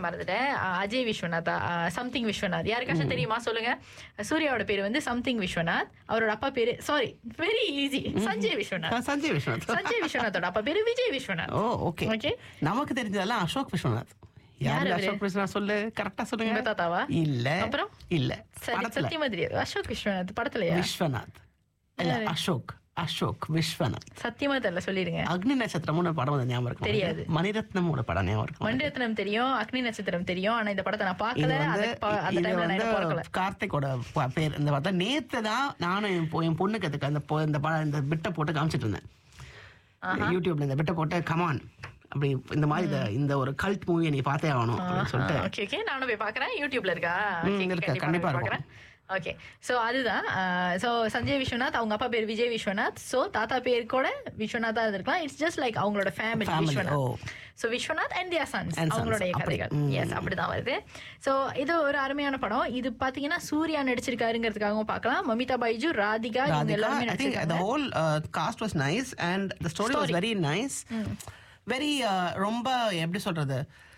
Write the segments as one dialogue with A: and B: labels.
A: மறந்துட்டேன் அஹ் அஜய் விஸ்வநாத் சம்திங் விஸ்வநாத் யாருக்காச்சும் தெரியுமா சொல்லுங்க சூர்யாவோட பேரு வந்து சம்திங் விஸ்வநாத் அவரோட அப்பா பேரு sorry very easy Sanjay Viswanath
B: Sanjay Viswanath
A: Sanjay விஸ்வநாத்தோட அப்பா பேரு Vijay Viswanath
B: oh okay
A: okay
B: நமக்கு தெரிஞ்சதெல்லாம் அசோக் விஸ்வநாத் யாரு
A: அவரு?
B: அசோக் விஸ்வநாத் சொல்லு கரெக்டா
A: உங்க
B: சொல்லுங்க
A: தாத்தாவா
B: இல்ல
A: அப்புறம்?
B: இல்ல
A: சரி
B: படத்துல
A: சத்தியமா தெரியாது அசோக் விஸ்வநாத் படத்துலயா
B: விஸ்வநாத் இல்ல அசோக் அசோக் விஸ்வநாத்
A: சத்தியமா தெரியல சொல்லிடுங்க
B: அக்னி நட்சத்திரம்னு ஒரு படம் வந்து ஞாபகம் இருக்கும்
A: தெரியாது.
B: மணிரத்னம் ஒரு படம் ஞாபகம் இருக்கும்
A: மணிரத்னம் தெரியும் அக்னி நட்சத்திரம் தெரியும் ஆனா இந்த படத்தை நான்
B: இது
A: பார்க்கல
B: வந்து
A: அந்த ப- அந்த
B: இது
A: டைம்ல நான்
B: வந்து
A: இன்னும் பிறக்கல
B: கார்த்திகோட ப- பேர் இந்த பார்த்தா நேத்து தான் நானும் என் பொ- என் பொண்ணுக்கு அதுக்கு அந்த பொ- இந்த படம் இந்த பிட்டை போட்டு காமிச்சிட்டு இருந்தேன் யூடியூப்ல இந்த பிட்டை போட்டு கமான் அப்படி இந்த மாதிரி இந்த- இந்த ஒரு கல்ட் மூவியை நீ பார்த்தே ஆகணும் அப்படின்னு சொல்லிட்டு
A: ஓகே ஓகே நானும் போய் பார்க்கறேன் யூடியூப்ல இருக்கா
B: ம்,
A: Okay,
B: இருக்கு,
A: கண்டிப்பா
B: கண்டிப்பா
A: நான்
B: இருக்கும்.
A: பார்க்கறேன் ஓகே சோ அதுதான் சோ சஞ்சய் விஸ்வநாத் அவங்க அப்பா பேர் விஜய் விஸ்வநாத் சோ தாத்தா பேர் கூட விஸ்வநாத் தான் இருந்திருக்கலாம் இட்ஸ் ஜஸ்ட் லைக் அவங்களோட family
B: Family,
A: Viswanath
B: oh.
A: So Viswanath and their sons
B: And sons,
A: அவங்களுடைய
B: அப்படி.
A: கதைகள்
B: ம்.
A: எஸ் அப்படிதான் வருது சோ இது ஒரு அருமையான படம் இது பாத்தீங்கன்னா சூர்யா நடிச்சிருக்காருங்கிறதுக்காகவும் பார்க்கலாம் மமிதா பைஜு ராதிகா இவங்க
B: Radhika,
A: எல்லாருமே
B: I think the
A: நடிச்சிருக்காங்க
B: whole uh, cast was nice and the story, was
A: Story.
B: very nice. Very uh, ரொம்ப எப்படி சொல்றது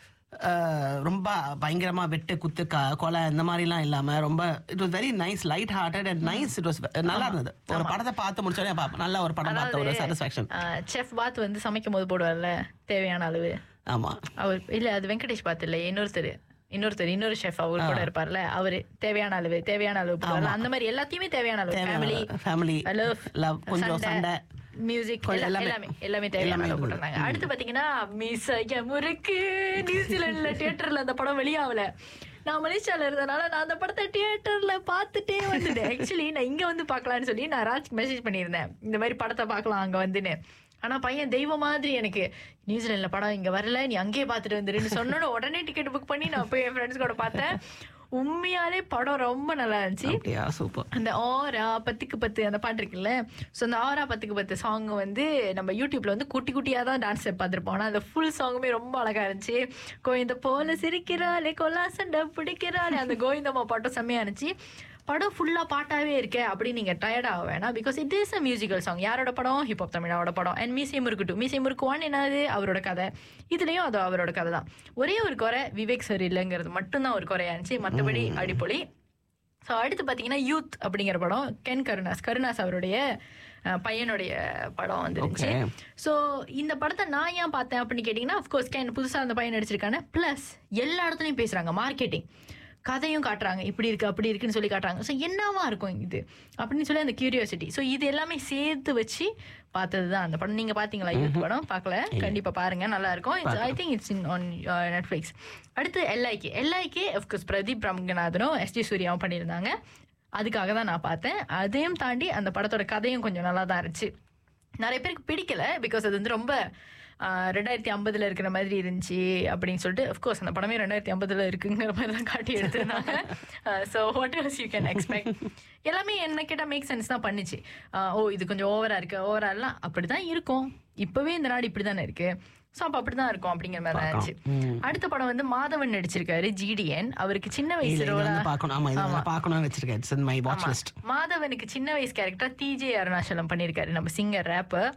B: uh, ரொம்ப பயங்கரமா வெட்டு குத்து க- கொலை இந்த மாதிரிலாம் இல்லாம ரொம்ப it was very nice light hearted and nice it was நல்லா இருந்தது ஒரு படத்தை பார்த்து முடிச்சோடனே பா- நல்ல ஒரு படம் பார்த்த ஒரு சாட்டிஸ்ஃபேக்ஷன்
A: செஃப் பாத் வந்து சமைக்கும் போது போடுவார்ல தேவையான அளவு
B: ஆமா
A: அவர் இல்ல அது வெங்கடேஷ் பாத்து இல்ல இன்னொருத்தர் இன்னொருத்தர் இன்னொரு ஷெஃப் அவர் கூட இருப்பார்ல அவரு தேவையான அளவு தேவையான அளவு போடுவார்ல அந்த மாதிரி எல்லாத்தையுமே தேவையான அளவு ஃபேமிலி
B: ஃபேமிலி
A: லவ்
B: லவ் கொஞ்சம் சண்டை
A: மியூசிக்
B: கொஞ்சம்
A: எல்லாமே
B: எல்லாமே.
A: எல்லாமே தேவையான
B: எல்லாமே
A: அளவு
B: இருந்தது.
A: போட்டிருந்தாங்க அடுத்து பாத்தீங்கன்னா மிஸ் முறுக்கு நியூசிலாந்துல தியேட்டர்ல அந்த படம் வெளியாகல நான் மலேசியால இருந்தனால நான் அந்த படத்தை தியேட்டர்ல பார்த்துட்டே வந்துட்டேன் ஆக்சுவலி நான் இங்க வந்து பார்க்கலாம்னு சொல்லி நான் ராஜ்க்கு மெசேஜ் பண்ணியிருந்தேன் இந்த மாதிரி படத்தை பார்க்கலாம் அங்க வந்துன்னு ஆனா பையன் தெய்வம் மாதிரி எனக்கு நியூசிலாந்துல படம் இங்க வரல நீ அங்கேயே பார்த்துட்டு வந்துருன்னு சொன்னோட உடனே டிக்கெட் புக் பண்ணி நான் போய் என் ஃப்ரெண்ட்ஸ் கூட பார்த்தேன் உண்மையாலே படம் ரொம்ப நல்லா இருந்துச்சு
B: அப்படியா சூப்பர்
A: அந்த ஆரா பத்துக்கு பத்து அந்த பாட்டு இருக்குல்ல ஸோ அந்த ஆரா பத்துக்கு பத்து சாங் வந்து நம்ம யூடியூப்ல வந்து குட்டி குட்டியா தான் டான்ஸ் பார்த்துருப்போம் ஆனால் அந்த ஃபுல் சாங்குமே ரொம்ப அழகா இருந்துச்சு கோவிந்த போல சிரிக்கிறாளே கொல்லா சண்டை பிடிக்கிறாளே அந்த கோவிந்தம்மா பாட்டும் செம்மையா இருந்துச்சு படம் ஃபுல்லா பாட்டாவே இருக்கே அப்படின்னு நீங்க டயர்ட் ஆக வேணாம் because it is a musical song யாரோட படம் ஹிப்ஹாப் தமிழாவோட படம் அண்ட் மீசை முறுக்கு டூ மீசை முறுக்கு ஒன் என்னது அவரோட கதை இதுலயும் அது அவரோட கதை தான் ஒரே ஒரு குறை விவேக் சார் இல்லைங்கிறது மட்டும்தான் ஒரு குறையா இருந்துச்சு மற்றபடி அடிப்பொலி ஸோ அடுத்து பார்த்தீங்கன்னா யூத் அப்படிங்கிற படம் கென் கருணாஸ் கருணாஸ் அவருடைய அஹ், பையனுடைய படம் வந்துருந்துச்சு
B: Okay.
A: ஸோ இந்த படத்தை நான் ஏன் பார்த்தேன் அப்படின்னு கேட்டிங்கன்னா அஃப்கோர்ஸ் கேன் புதுசாக அந்த பையன் நடிச்சிருக்கானே ப்ளஸ் எல்லா இடத்துலையும் பேசுகிறாங்க மார்க்கெட்டிங் கதையும் காட்டுறாங்க இப்படி இருக்கு அப்படி இருக்குன்னு சொல்லி காட்டுறாங்க ஸோ என்னவா இருக்கும் இது அப்படின்னு சொல்லி அந்த கியூரியாசிட்டி ஸோ இது எல்லாமே சேர்த்து வச்சு பார்த்தது தான் அந்த படம் நீங்க பாத்தீங்களா யூத் படம் பார்க்கல கண்டிப்பா பாருங்க நல்லா இருக்கும் I think it's in on Netflix அடுத்து எல்ஐகே எல்ஐகே அஃப்கோர்ஸ் பிரதீப் ரங்கநாதனும் எஸ்டி சூர்யாவும் பண்ணியிருந்தாங்க அதுக்காக தான் நான் பார்த்தேன் அதையும் தாண்டி அந்த படத்தோட கதையும் கொஞ்சம் நல்லா தான் இருந்துச்சு நிறைய பேருக்கு பிடிக்கல பிகாஸ் அது வந்து ரொம்ப ஆஹ், ரெண்டாயிரத்தி ஐம்பதுல இருக்கிற மாதிரி இருந்துச்சு அப்படின்னு சொல்லிட்டு அஃப்கோர்ஸ் அந்த படமே ரெண்டாயிரத்தி ஐம்பதுல இருக்குங்கிற மாதிரி தான் காட்டி எடுத்திருந்தாங்க so what else you can expect எல்லாமே என்ன கேட்டால் மேக் சென்ஸ் தான் பண்ணுச்சு ஆஹ், ஓ இது கொஞ்சம் ஓவரா இருக்கு ஓவரா எல்லாம் அப்படிதான் இருக்கும் இப்பவே இந்த நாடு இப்படி தானே இருக்கு ஸோ அப்போ அப்படிதான் இருக்கும் அப்படிங்கிற மாதிரி தான் இருந்துச்சு அடுத்த படம் வந்து மாதவன் நடிச்சிருக்காரு ஜிடிஎன் அவருக்கு சின்ன
B: இல்ல
A: வயசு
B: இது
A: ரோலா
B: வந்து பார்க்கணும் ஆமா இது நான் பார்க்கணும்னு வச்சிருக்கேன் it's in my watch list
A: மாதவனுக்கு சின்ன வயசு கேரக்டர் டிஜே அருணாச்சலம் பண்ணியிருக்காரு நம்ம சிங்கர் ரேப்பர்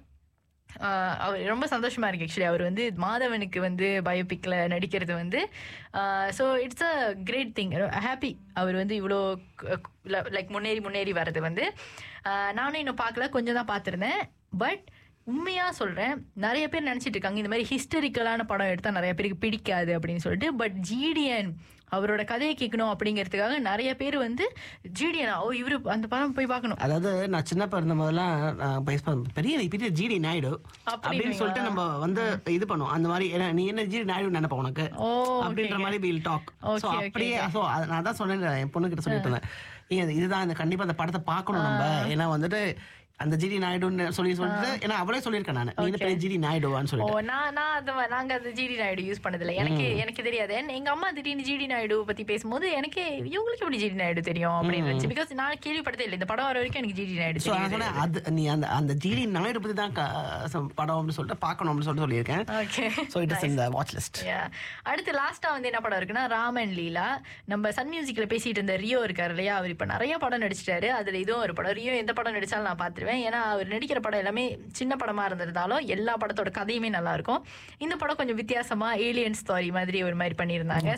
A: அவர் ரொம்ப சந்தோஷமா இருக்கு ஆக்சுவலி அவர் வந்து மாதவனுக்கு வந்து பயோபிக்ல நடிக்கிறது வந்து so it's a great thing happy அவர் வந்து இவ்வளோ லைக் முன்னேறி முன்னேறி வர்றது வந்து ஆஹ் நானும் இன்னும் பார்க்கல கொஞ்சம் தான் பார்த்துருந்தேன் பட் உண்மையா சொல்றேன் நிறைய பேர் நினைச்சிட்டு இருக்காங்க இந்த மாதிரி ஹிஸ்டரிக்கலான படம் எடுத்தா நிறைய பேருக்கு பிடிக்காது அப்படின்னு சொல்லிட்டு பட் ஜிடிஎன் அவரோட கதையை கேட்கணும் அப்படிங்கிறதுக்காக நிறைய பேர் வந்து ஜிடிஎன் ஓ இவரு அந்த படம் போய் பார்க்கணும்
B: அதாவது நான் சின்ன இருந்த போதெல்லாம் நான் பேச பண்ண- பெரிய பெரிய ஜிடி நாயுடு அப்படின்னு சொல்லிட்டு நம்ம வந்து இது பண்ணுவோம் அந்த மாதிரி ஏன்னா, நீ என்ன ஜிடி நாயுடு நினைப்ப உனக்கு
A: ஓ
B: அப்படின்ற மாதிரி we'll talk
A: Okay,
B: so
A: okay,
B: அப்படியே சோ நான் தான் சொன்னேன் என் பொண்ணு கிட்ட சொல்லிட்டு இருந்தேன் ஏன் இதுதான் இந்த கண்டிப்பா அந்த படத்தை பார்க்கணும் நம்ம ஏன்னா வந்துட்டு அந்த ஜிடி நாயுடுன்னு சொல்லி சொல்லிட்டு ஏன்னா அவளே சொல்லியிருக்கேன் நான் நீ என்ன பெரிய ஜிடி நாயுடுவான்னு
A: ஓ
B: சொல்லிட்டு
A: நான் நான் அது ம- நாங்க அந்த ஜிடி நாயுடு யூஸ் பண்ணதில்ல எனக்கு எனக்கு தெரியாது And எங்க அம்மா திடீர்னு ஜிடி நாயுடு பத்தி பேசும்போது எனக்கு இவங்களுக்கு எப்படி ஜிடி நாயுடு தெரியும் அப்படின்னு இருந்துச்சு பிகாஸ் நான் கேள்விப்பட்டதே இல்லை இந்த படம் வர வரைக்கும் எனக்கு ஜிடி நாயுடு
B: சோ நான்
A: தெரியும்
B: சொன்னேன் அது நீ அந்த அந்த ஜிடி நாயுடு பத்தி தான் க- சம் படம் அப்படின்னு சொல்லிட்டு பார்க்கணும் அப்படின்னு சொல்லிட்டு சொல்லியிருக்கேன்
A: ஓகே
B: சோ இட் இஸ் இந்த வாட்ச் லிஸ்ட்
A: Yeah. அடுத்து லாஸ்டா வந்து என்ன படம் இருக்குன்னா ராமன் லீலா நம்ம சன் மியூசிக்ல பேசிட்டு இருந்த ரியோ இருக்காரு இல்லையா அவர் இப்ப நிறைய படம் நடிச்சிட்டாரு அதுல இதுவும் ஒரு படம் ரியோ எந்த படம் நடிச்சாலும் நான் பாத்துருவேன் ஏன்னா அவர் நடிக்கிற படம் எல்லாமே சின்ன படமா இருந்திருந்தாலும் எல்லா படத்தோட கதையுமே நல்லா இருக்கும் இந்த படம் கொஞ்சம் வித்தியாசமா ஏலியன் ஸ்டோரி மாதிரி ஒரு மாதிரி பண்ணியிருந்தாங்க